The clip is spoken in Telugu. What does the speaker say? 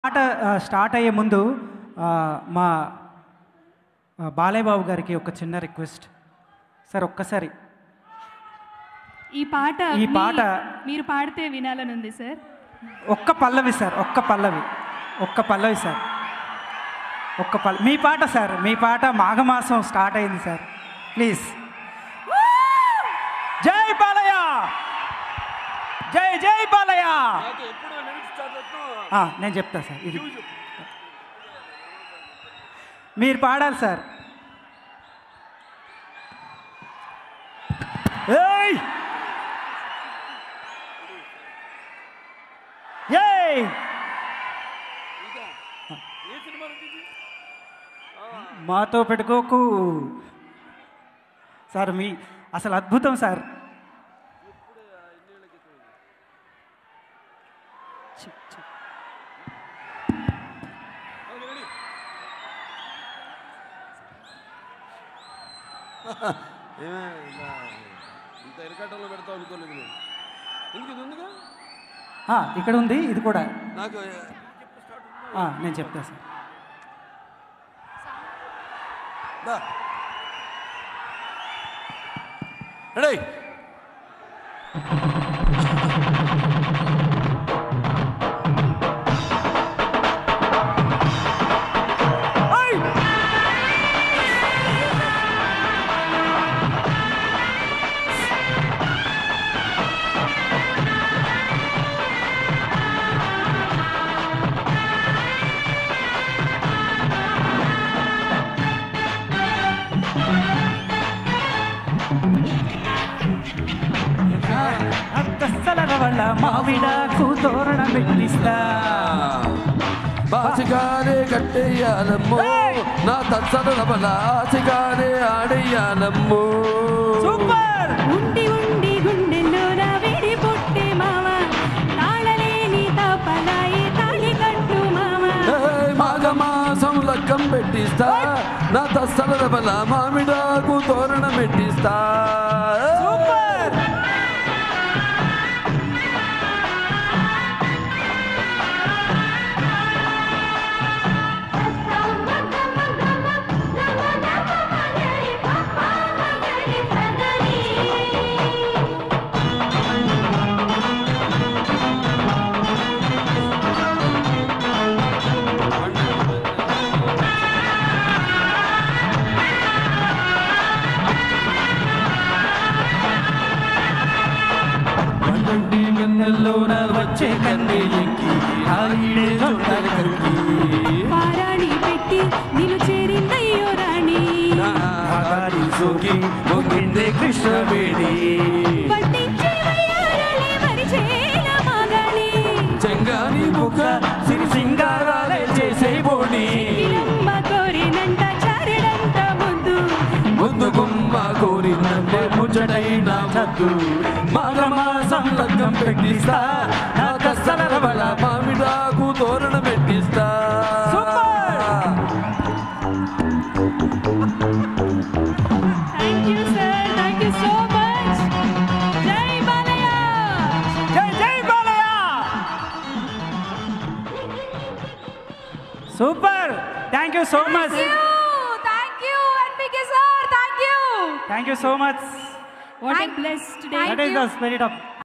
పాట ఆ, స్టార్ట్ అయ్యే ముందు ఆ, మా ఆ, బాలయ్య బాబు గారికి ఒక చిన్న రిక్వెస్ట్ సార్ ఒక్కసారి ఈ పాట ఈ మీ- పాట- మీరు పాడితే వినాలని ఉంది సార్ ఒక్క పల్లవి సార్ ఒక్క పల్లవి ఒక్క పల్లవి సార్ ఒక్క పల్ల మీ పాట సార్ మీ పాట మాఘమాసం స్టార్ట్ అయింది సార్ ప్లీజ్ జై బాలయ్య జై జై బాలయ్య ఆ, నేను చెప్తా సార్ ఇది మీరు పాడాలి సార్ ఏయ్ ఏయ్ మాతో పెట్టుకోకు సార్ మీ అసలు అద్భుతం సార్ చి, చి. ఏమే ఇలా ఇంత ఎరకట్టంలో పెడతావు అనుకోలేదు నేను ఎందుకు ఇది ఉందిగా ఆ, ఇక్కడ ఉంది ఇది కూడా నాకు ఆ, నేను చెప్తా సార్ దా రెడీ అక్కసల వల్ల మావిడాకు తోరణ పెట్టిస్తా బాసిగానే కట్టేయాలమ్మో నా తత్సల బల ఆసిగానే ఆడేయాలమ్మో సూపర్ ఉండి ఉండి గుండెల్లో నా వేడి పుట్టే మావ తాళలేని తపలాయి తాళి కట్టు మావ ఏయ్, మాఘమాసం లక్కం పెట్టిస్తా నా తత్సల బల మామిడాకు తోరణ పెట్టిస్తా సూపర్ పండంటి వెన్నెల్లోన వచ్చే కన్నే ఎక్కి ఆగిడే తొందర కరికి పారాణి పెట్టి నిన్ను చేరిందయ్యో రాణి ఆగాడి సోకి మొంగిందే కృష్ణవేణి పట్టించే వయ్యారాలే మరిచేల మాగాణి చెంగాని ముఖ సిరి సింగారాలే చేసే బోణి విలమ్మ కోరినంట చారెడంత ముద్దు ముందు గుమ్మ కోరినంటే ముచ్చటైన మద్దు మాఘమాసం లగ్గం పెట్టిస్తా నా కస్తల రవళ మామిడాకు తోరణ పెట్టిస్తా thank you sir thank you so much జై బాలయ్య జై జై Balayya super thank you so much thank you NPK sir thank you thank you so much what a blessed day that is the spirit of